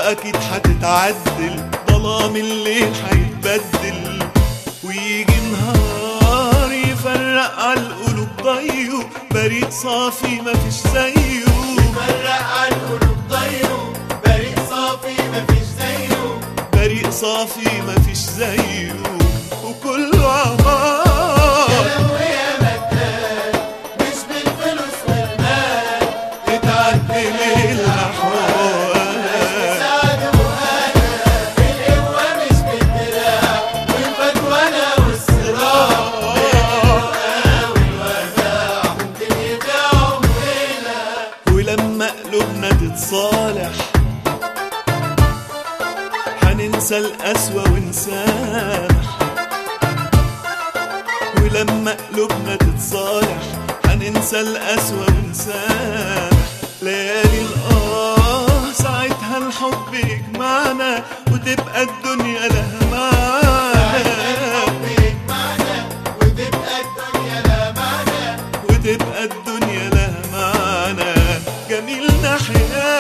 واكيد هتتعدل ظلام الليل هيتبدل ويجي نهار يفرق على القلوب ضيه بريد صافي مفيش زيه فرق على القلوب ضيه بريء صافي مفيش زيه بريق صافي مفيش زيه وكله عمار كلام ويا مجال مش بالفلوس والمال تتعدل الأحوال سعد وهنا القوة مش بالدراع والفتوانة والصراع والوداع ممكن يبيعوا هنا ولما قلوبنا تتصالح هننسى القسوة ونسامح ولما قلوبنا تتصالح هننسى القسوة ونسامح ليالي الآه ساعتها الحب يجمعنا وتبقى الدنيا لها معنى بيجمعنا وتبقى الدنيا لا معنى وتبقى الدنيا لها معنى جميل نحيا